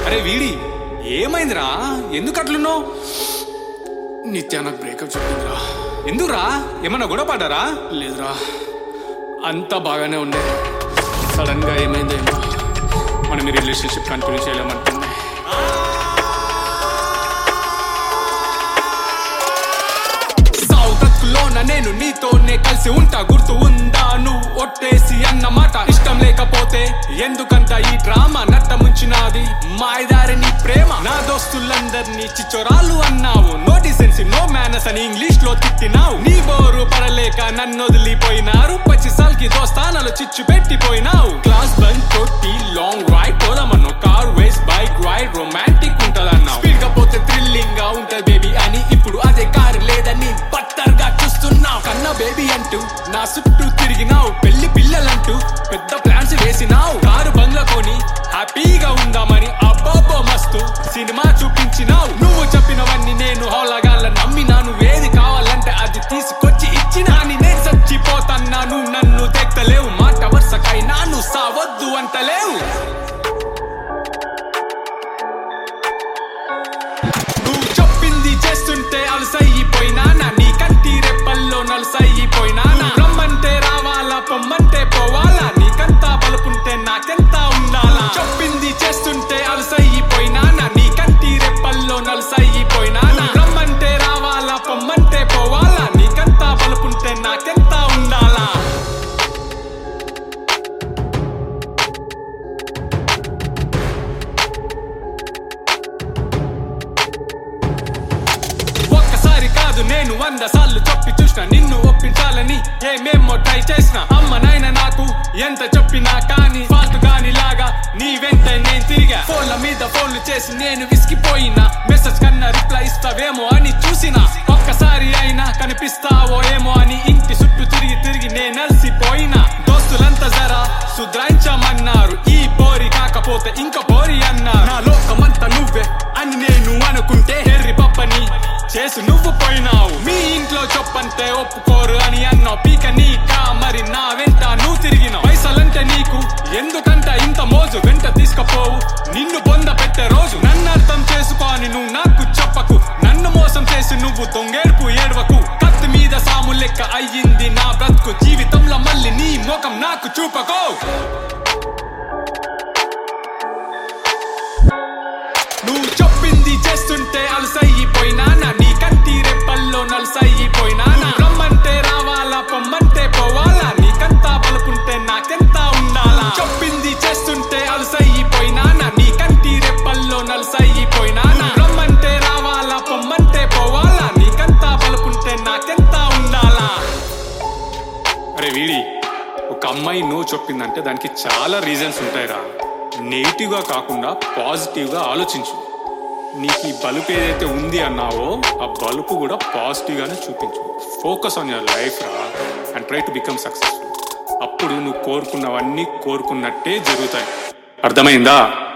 అరే వీడి ఏమైందిరా ఎందుకు అట్లున్నావు నిత్య నాకు బ్రేకప్ చెప్పిందిరా ఎందుకురా ఏమన్నా గొడవ పడ్డారా లేదురా అంతా బాగానే ఉండే సడన్ గా ఏమైందేమో మనం ఈ రిలేషన్షిప్ కంటిన్యూ చేయలేమంటుంది సౌతత్కులోన నేను నీతోనే కలిసి ఉంటా గుర్తు ఉందా నువ్వు ఒట్టేసి అన్నమాట ఇష్టం లేకపోతే ఎందుకంత ఈ డ్రామా నట్ట ముంచినాది మాయదారి నీ ప్రేమ నా దోస్తులందరినీ చిచ్చోరాలు అన్నావు నో డిసెన్సీ నో మేనస్ అని ఇంగ్లీష్ లో తిట్టినావు నీ బోరు పడలేక నన్ను వదిలిపోయినారు పచ్చి సాల్కి దోస్తానలు చిచ్చు పెట్టిపోయినావు క్లాస్ బంక్ కొట్టి లాంగ్ రైడ్ పోదామన్ను కార్ వేస్ బైక్ రైడ్ రొమాంటిక్ ఉంటదన్నావు స్పీడ్ గా పోతే థ్రిల్లింగ్ గా ఉంటది బేబీ అని ఇప్పుడు అదే కారు లేదని బట్టర్ గా చూస్తున్నావు కన్నా బేబీ అంటూ నా చుట్టూ తిరిగినావు పెళ్లి పిల్లలంటూ పెద్ద ప్లాన్స్ వేసినావు కారు బంగ్లా కొని హ్యాపీగా ఉందామని అబ్బాబో మస్తు సినిమా చూపించినావు నువ్వు చెప్పినవన్నీ నేను హోలగాళ్ళ నమ్మినా నువ్వేది కావాలంటే అది తీసుకొచ్చి ఇచ్చినా అని నేను చచ్చిపోతన్నా నువ్వు నన్ను తెక్కలేవు మాట వరుసకైనా నువ్వు సావద్దు అంటలేవు నువ్వు చెప్పింది చేస్తుంటే అలసైపోయినా నీ కంటి రెప్పల్లో నలసైపోయినా రమ్మంటే రావాలా పొమ్మంటే పోవాలా నీకంతా బలుపుంటే నాకెంత ఉండాలా చెప్పింది చేస్తుంటే అలసైపోయినా నీ కంటి రెప్పల్లో నలసైపోయినా రమ్మంటే రావాలా పొమ్మంటే పోవాలా నీకంతా బలుపుంటే నాకెంత ఉండాలా ఒక్కసారి కాదు నేను వంద సార్లు చెప్పి చూసిన నిన్ను ఒప్పించాలని ఏమేమో ట్రై చేసిన అమ్మ నాయన నాకు ఎంత చెప్పినా కానీ ఫాల్ట్ గాని లాగా నీ వెంట నేను తిరిగా ఫోన్ల మీద ఫోన్లు చేసి నేను విసిగిపోయినా మెసేజ్ కన్నా రిప్లై ఇస్తావేమో అని చూసిన ఒక్కసారి అయినా కనిపిస్తావో ఏమో అని ఇంటి చుట్టూ తిరిగి తిరిగి నేను అలసిపోయినా దోస్తులంతా జరా సుధ్రాయించమన్నారు ఈ పోరి కాకపోతే ఇంకా పోరి అన్నారు నా లోకమంతా నువ్వే అని నేను అనుకుంటే హెర్రి పప్పని చేసి నువ్వు పోయినావు మీ ఇంట్లో చెప్పంటే ఒప్పుకోరు అని అన్నావు పీక నీకా మరి నా వెంట నువ్వు తిరిగినావు పైసలంటే నీకు ఎందుకంట ఇంత మోజు వెంట తీసుకపోవు నిన్ను బొంద పెట్టే రోజు నన్ను అర్థం చేసుకోని నువ్వు నాకు చెప్పకు నన్ను మోసం చేసి నువ్వు దొంగేడుపు ఏడవకు కత్తి మీద సాము లెక్క అయ్యింది నా బ్రతుకు జీవితంలో మళ్ళీ నీ ముఖం నాకు చూపకో నువ్వు చెప్పింది చేస్తుంటే అలసైపోయినా నీ కంటి రెప్పల్లో నలసైపోయినా రమ్మంటే రావాలా పొమ్మంటే పోవాలా నీకంతా బలుపుంటే నాకెంత ఉండాలా చెప్పింది చేస్తుంటే అలసైపోయినా నీ కంటి రెప్పల్లో నలసైపోయినా రమ్మంటే రావాలా పొమ్మంటే పోవాలా నీకంతా బలుపుంటే నాకెంత ఉండాలా అరే వీడి ఒక అమ్మాయి నో చెప్పిందంటే దానికి చాలా రీజన్స్ ఉంటాయిరా నెగిటివ్గా కాకుండా పాజిటివ్గా ఆలోచించు నీకు ఈ బలుపు ఏదైతే ఉంది అన్నావో ఆ బలుపు కూడా పాజిటివ్గానే చూపించు ఫోకస్ ఆన్ యువర్ లైఫ్ రా and try to become successful అప్పుడు నువ్వు కోరుకున్నవన్నీ కోరుకున్నట్టే జరుగుతాయి అర్థమైందా